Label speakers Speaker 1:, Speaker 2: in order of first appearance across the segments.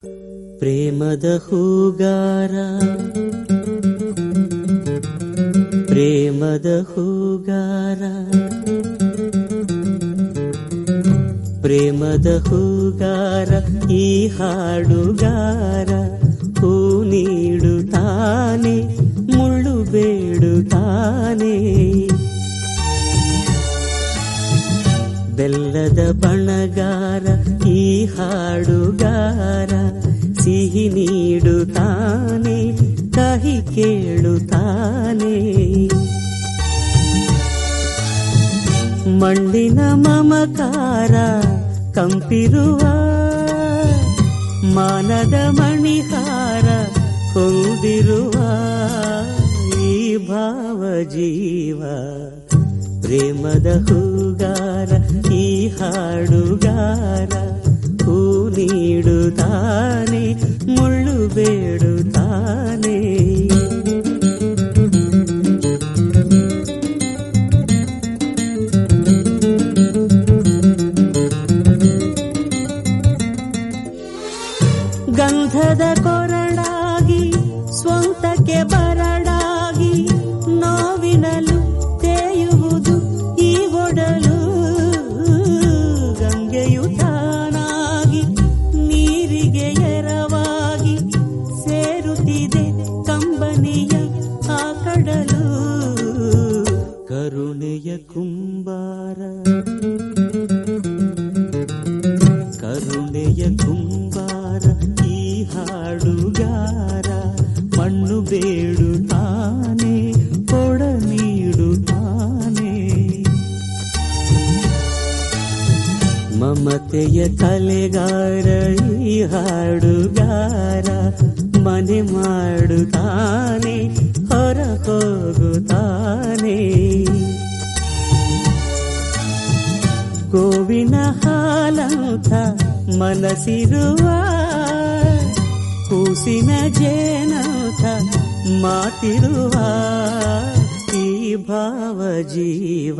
Speaker 1: ಪ್ರೇಮದ ಹೂಗಾರ ಪ್ರೇಮದ ಹೂಗಾರ ಪ್ರೇಮದ ಹೂಗಾರ ಈ ಹಾಡುಗಾರ ಹೂ ನೀಡುತ್ತಾನೆ ಮುಳ್ಳು ಬೇಡುತ್ತಾನೆ ಬೆಲ್ಲದ ಬಣಗಾರ ಈ ಹಾಡುಗಾರ ಸಿಹಿ ನೀಡುತ್ತಾನೆ ಕಹಿ ಕೇಳುತ್ತಾನೆ ಮಣ್ಣಿನ ಮಮಕಾರ ಕಂಪಿರುವ ಮಾನದ ಮಣಿಹಾರ ಹೊಂದಿರುವ ಈ ಭಾವ ಜೀವ ಪ್ರೇಮದ ಹೂಗಾರ ಈ ಹಾಡುಗಾರ ಹೂ ನೀಡುತ್ತಾನೆ ಮುಳ್ಳು ಬೇಡುತ್ತಾನೆ ಗಂಧದ ಕೊರಡಾಗಿ ಸ್ವಂತಕ್ಕೆ ಬರಡಾಗಿ ನೋವಿನಲು ತೇಯುವುದು ಈ ಒಡಲು ಗಂಗೆಯು ತಾನಾಗಿ ನೀರಿಗೆ ಎರವಾಗಿ ಸೇರುತ್ತಿದೆ ಕಂಬನಿಯ ಆ ಕಡಲು ಕರುಣೆಯ ಕುಂಬಾರ ಕರುಣೆಯ ಕುಂಬಾರ ಈ ಹಾಡುಗಾರ ಮಣ್ಣು ಬೇಡುತ್ತಾನೆ ಕೊಡ ನೀಡುತ್ತಾನೆ ಮಮತೆಯ ಕಲೆಗಾರ ಈ ಹಾಡುಗಾರ ಮನೆ ಮಾಡುತ್ತಾನೆ ಹೊರ ಹೋಗುತ್ತಾನೆ ಗೋವಿನ ಹಾಲಂಥ ಮನಸ್ಸಿರುವ ಕೂಸಿನ ಜೇನಂಥ ಮಾತಿರುವ ಈ ಭಾವ ಜೀವ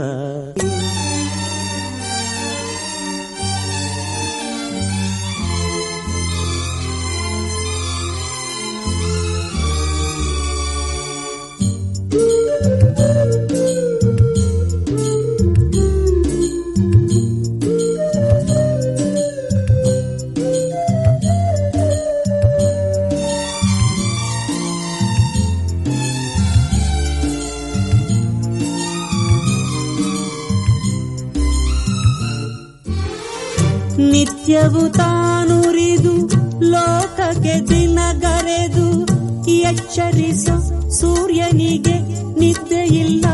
Speaker 1: ನಿತ್ಯವು ತಾನುರಿದು ಲೋಕಕ್ಕೆ ದಿನಗರೆದು ಎಚ್ಚರಿಸೋ ಸೂರ್ಯನಿಗೆ ನಿದ್ದೆಯಿಲ್ಲ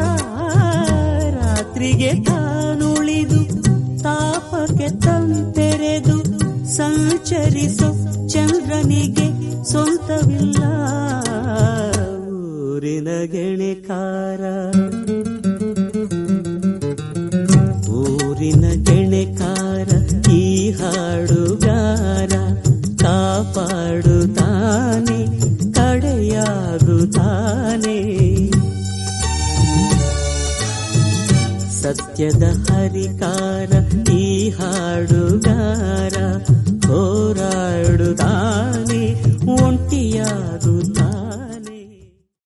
Speaker 1: ರಾತ್ರಿಗೆ ತಾನುಳಿದು ತಾಪಕ್ಕೆ ತಂತೆರೆದು ಸಂಚರಿಸೋ ಚಂದ್ರನಿಗೆ ಸ್ವಂತವಿಲ್ಲ ಊರಿನ ಗೆಣೆಕಾರ ಊರಿನ ಗೆಣೆಕಾರ ಈ ಹಾಡುಗಾರ ಕಾಪಾಡುತ್ತಾನೆ ಕಡೆಯಾಗುತ್ತಾನೆ ಸತ್ಯದ ಹರಿಕಾರ ಈ ಹಾಡುಗಾರ ಹೋರಾಡುತ್ತಾನೆ ಒಂಟಿಯಾಗುತ್ತಾನೆ